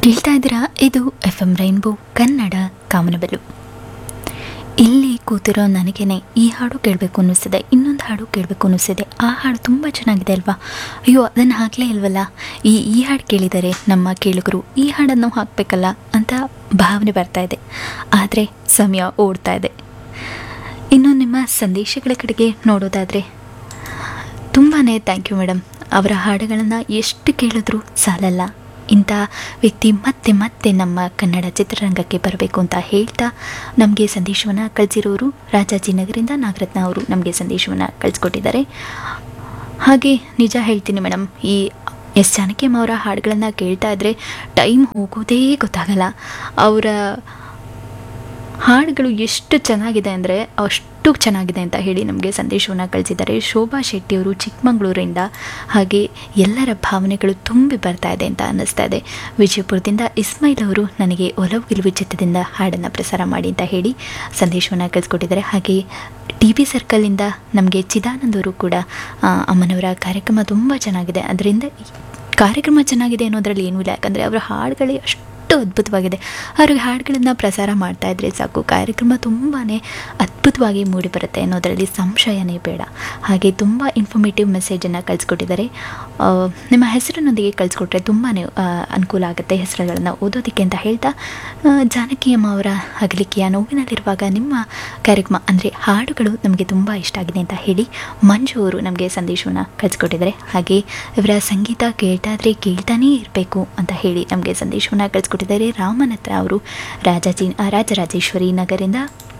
ಕೇಳ್ತಾ ಇದ್ದೀರಾ ಇದು ಎಫ್ ಎಂ ರೈನ್ಬೋ ಕನ್ನಡ ಕಾಮನಬೆಲ್ಲು ಇಲ್ಲಿ ಕೂತಿರೋ ನನಗೇನೆ ಈ ಹಾಡು ಕೇಳಬೇಕು ಅನ್ನಿಸ್ತಿದೆ ಇನ್ನೊಂದು ಹಾಡು ಕೇಳಬೇಕು ಅನ್ನಿಸ್ತಿದೆ ಆ ಹಾಡು ತುಂಬ ಚೆನ್ನಾಗಿದೆ ಅಲ್ವಾ ಅಯ್ಯೋ ಅದನ್ನು ಹಾಕಲೇ ಇಲ್ವಲ್ಲ ಈ ಈ ಹಾಡು ಕೇಳಿದರೆ ನಮ್ಮ ಕೇಳುಗರು ಈ ಹಾಡನ್ನು ಹಾಕಬೇಕಲ್ಲ ಅಂತ ಭಾವನೆ ಬರ್ತಾ ಇದೆ ಆದರೆ ಸಮಯ ಓಡ್ತಾ ಇದೆ ಇನ್ನು ನಿಮ್ಮ ಸಂದೇಶಗಳ ಕಡೆಗೆ ನೋಡೋದಾದರೆ ತುಂಬಾ ಥ್ಯಾಂಕ್ ಯು ಮೇಡಮ್ ಅವರ ಹಾಡುಗಳನ್ನು ಎಷ್ಟು ಕೇಳಿದ್ರೂ ಸಾಲಲ್ಲ ಇಂಥ ವ್ಯಕ್ತಿ ಮತ್ತೆ ಮತ್ತೆ ನಮ್ಮ ಕನ್ನಡ ಚಿತ್ರರಂಗಕ್ಕೆ ಬರಬೇಕು ಅಂತ ಹೇಳ್ತಾ ನಮಗೆ ಸಂದೇಶವನ್ನು ಕಳಿಸಿರೋರು ರಾಜಾಜಿನಗರಿಂದ ನಾಗರತ್ನ ಅವರು ನಮಗೆ ಸಂದೇಶವನ್ನು ಕಳಿಸ್ಕೊಟ್ಟಿದ್ದಾರೆ ಹಾಗೆ ನಿಜ ಹೇಳ್ತೀನಿ ಮೇಡಮ್ ಈ ಎಸ್ ಜಾನಕಿಯಮ್ಮ ಅವರ ಹಾಡುಗಳನ್ನು ಕೇಳ್ತಾ ಇದ್ದರೆ ಟೈಮ್ ಹೋಗೋದೇ ಗೊತ್ತಾಗಲ್ಲ ಅವರ ಹಾಡುಗಳು ಎಷ್ಟು ಚೆನ್ನಾಗಿದೆ ಅಂದರೆ ಅಷ್ಟು ಚೆನ್ನಾಗಿದೆ ಅಂತ ಹೇಳಿ ನಮಗೆ ಸಂದೇಶವನ್ನು ಕಳಿಸಿದ್ದಾರೆ ಶೋಭಾ ಶೆಟ್ಟಿಯವರು ಚಿಕ್ಕಮಗಳೂರಿಂದ ಹಾಗೆ ಎಲ್ಲರ ಭಾವನೆಗಳು ತುಂಬಿ ಬರ್ತಾ ಇದೆ ಅಂತ ಅನ್ನಿಸ್ತಾ ಇದೆ ವಿಜಯಪುರದಿಂದ ಇಸ್ಮಾಯಿಲ್ ಅವರು ನನಗೆ ಒಲವು ಗೆಲುವು ಚಿತ್ರದಿಂದ ಹಾಡನ್ನು ಪ್ರಸಾರ ಮಾಡಿ ಅಂತ ಹೇಳಿ ಸಂದೇಶವನ್ನು ಕಳಿಸ್ಕೊಟ್ಟಿದ್ದಾರೆ ಹಾಗೆ ಟಿ ವಿ ಸರ್ಕಲಿಂದ ನಮಗೆ ಚಿದಾನಂದ್ ಅವರು ಕೂಡ ಆ, ಅಮ್ಮನವರ ಕಾರ್ಯಕ್ರಮ ತುಂಬ ಚೆನ್ನಾಗಿದೆ ಅದರಿಂದ ಕಾರ್ಯಕ್ರಮ ಚೆನ್ನಾಗಿದೆ ಅನ್ನೋದ್ರಲ್ಲಿ ಏನೂ ಇಲ್ಲ ಯಾಕಂದರೆ ಅವರ ಹಾಡುಗಳೇ ಅಷ್ಟು ಅದ್ಭುತವಾಗಿದೆ ಅವ್ರಿಗೆ ಹಾಡುಗಳನ್ನು ಪ್ರಸಾರ ಮಾಡ್ತಾ ಇದ್ರೆ ಸಾಕು ಕಾರ್ಯಕ್ರಮ ತುಂಬಾ ಅದ್ಭುತವಾಗಿ ಮೂಡಿಬರುತ್ತೆ ಅನ್ನೋದರಲ್ಲಿ ಸಂಶಯನೇ ಬೇಡ ಹಾಗೆ ತುಂಬ ಇನ್ಫಾರ್ಮೇಟಿವ್ ಮೆಸೇಜನ್ನು ಕಳಿಸ್ಕೊಟ್ಟಿದ್ದಾರೆ ಆ, ನಿಮ್ಮ ಹೆಸರಿನೊಂದಿಗೆ ಕಳಿಸ್ಕೊಟ್ರೆ ತುಂಬಾ ಅನುಕೂಲ ಆಗುತ್ತೆ ಹೆಸರುಗಳನ್ನು ಓದೋದಕ್ಕೆ ಅಂತ ಹೇಳ್ತಾ ಆ, ಜಾನಕಿ ಅಮ್ಮ ಅವರ ಅಗಲಿಕೆಯ ನೋವಿನಲ್ಲಿರುವಾಗ ನಿಮ್ಮ ಕಾರ್ಯಕ್ರಮ ಅಂದರೆ ಹಾಡುಗಳು ನಮಗೆ ತುಂಬ ಇಷ್ಟ ಆಗಿದೆ ಅಂತ ಹೇಳಿ ಮಂಜು ಅವರು ನಮಗೆ ಸಂದೇಶವನ್ನು ಕಳಿಸ್ಕೊಟ್ಟಿದ್ದಾರೆ ಹಾಗೆ ಇವರ ಸಂಗೀತ ಕೇಳ್ತಾ ಇದ್ರೆ ಕೇಳ್ತಾನೇ ಇರಬೇಕು ಅಂತ ಹೇಳಿ ನಮಗೆ ಸಂದೇಶವನ್ನು ಕಳಿಸ್ಕೊಟ್ಟಿದ್ದಾರೆ ರಾಮನತ್ರ ಅವರು ರಾಜಾಜಿ ರಾಜರಾಜೇಶ್ವರಿ ನಗರಿಂದ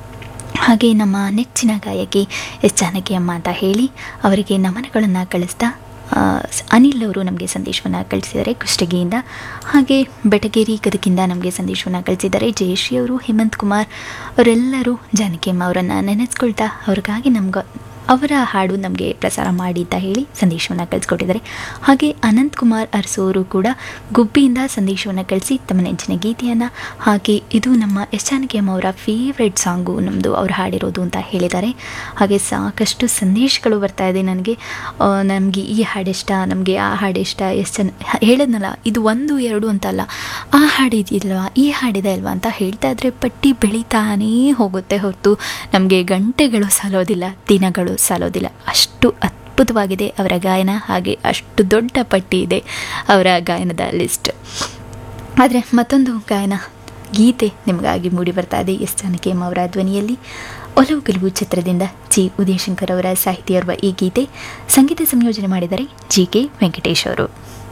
ಹಾಗೆ ನಮ್ಮ ನೆಚ್ಚಿನ ಗಾಯಕಿ ಎಸ್ ಜಾನಕಿ ಅಮ್ಮ ಅಂತ ಹೇಳಿ ಅವರಿಗೆ ನಮನಗಳನ್ನು ಕಳಿಸ್ತಾ ಆ, ಸ್- ಅನಿಲ್ ಅವರು ನಮಗೆ ಸಂದೇಶವನ್ನು ಕಳಿಸಿದ್ದಾರೆ ಕುಷ್ಟಗಿಯಿಂದ ಹಾಗೆ ಬೆಟಗೇರಿ ಗದಗಿಂದ ನಮಗೆ ಸಂದೇಶವನ್ನು ಕಳಿಸಿದ್ದಾರೆ ಜಯಶ್ರೀ ಅವರು ಹೇಮಂತ್ ಕುಮಾರ್ ಅವರೆಲ್ಲರೂ ಜಾನಕಿ ಅಮ್ಮ ಅವರನ್ನು ನೆನೆಸ್ಕೊಳ್ತಾ ಅವ್ರಿಗಾಗಿ ನಮ್ಗೆ ಅವರ ಹಾಡು ನಮಗೆ ಪ್ರಸಾರ ಮಾಡಿ ಅಂತ ಹೇಳಿ ಸಂದೇಶವನ್ನು ಕಳಿಸ್ಕೊಟ್ಟಿದ್ದಾರೆ ಹಾಗೆ ಅನಂತ್ ಕುಮಾರ್ ಅರಸೋರು ಕೂಡ ಗುಬ್ಬಿಯಿಂದ ಸಂದೇಶವನ್ನು ಕಳಿಸಿ ತಮ್ಮ ನೆಚ್ಚಿನ ಗೀತೆಯನ್ನು ಹಾಗೆ ಇದು ನಮ್ಮ ಎಸ್ ಜಾನಕಿಯಮ್ಮ ಅವರ ಫೇವ್ರೆಟ್ ಸಾಂಗು ನಮ್ಮದು ಅವ್ರು ಹಾಡಿರೋದು ಅಂತ ಹೇಳಿದ್ದಾರೆ ಹಾಗೆ ಸಾಕಷ್ಟು ಸಂದೇಶಗಳು ಬರ್ತಾ ಇದೆ ನನಗೆ ನಮಗೆ ಈ ಹಾಡಿಷ್ಟ ನಮಗೆ ಆ ಹಾಡಿಷ್ಟ ಎಷ್ಟು ಚೆನ್ನ ಹೇಳಿದ್ನಲ್ಲ ಇದು ಒಂದು ಎರಡು ಅಂತ ಅಲ್ಲ ಆ ಹಾಡಿದಿಲ್ವಾ ಈ ಹಾಡಿದೆ ಅಲ್ವಾ ಅಂತ ಹೇಳ್ತಾ ಇದ್ರೆ ಪಟ್ಟಿ ಬೆಳೀತಾನೇ ಹೋಗುತ್ತೆ ಹೊರತು ನಮಗೆ ಗಂಟೆಗಳು ಸಾಲೋದಿಲ್ಲ ದಿನಗಳು ಸಾಲೋದಿಲ್ಲ ಅಷ್ಟು ಅದ್ಭುತವಾಗಿದೆ ಅವರ ಗಾಯನ ಹಾಗೆ ಅಷ್ಟು ದೊಡ್ಡ ಪಟ್ಟಿ ಇದೆ ಅವರ ಗಾಯನದ ಲಿಸ್ಟ್ ಆದರೆ ಮತ್ತೊಂದು ಗಾಯನ ಗೀತೆ ನಿಮಗಾಗಿ ಮೂಡಿ ಬರ್ತಾ ಇದೆ ಎಸ್ ಜಾನಕಿಯಮ್ಮ ಅವರ ಧ್ವನಿಯಲ್ಲಿ ಒಲವು ಗೆಲುವು ಚಿತ್ರದಿಂದ ಜಿ ಉದಯಶಂಕರ್ ಅವರ ಸಾಹಿತ್ಯ ಇರುವ ಈ ಗೀತೆ ಸಂಗೀತ ಸಂಯೋಜನೆ ಮಾಡಿದರೆ ಜಿ ಕೆ ವೆಂಕಟೇಶ್ ಅವರು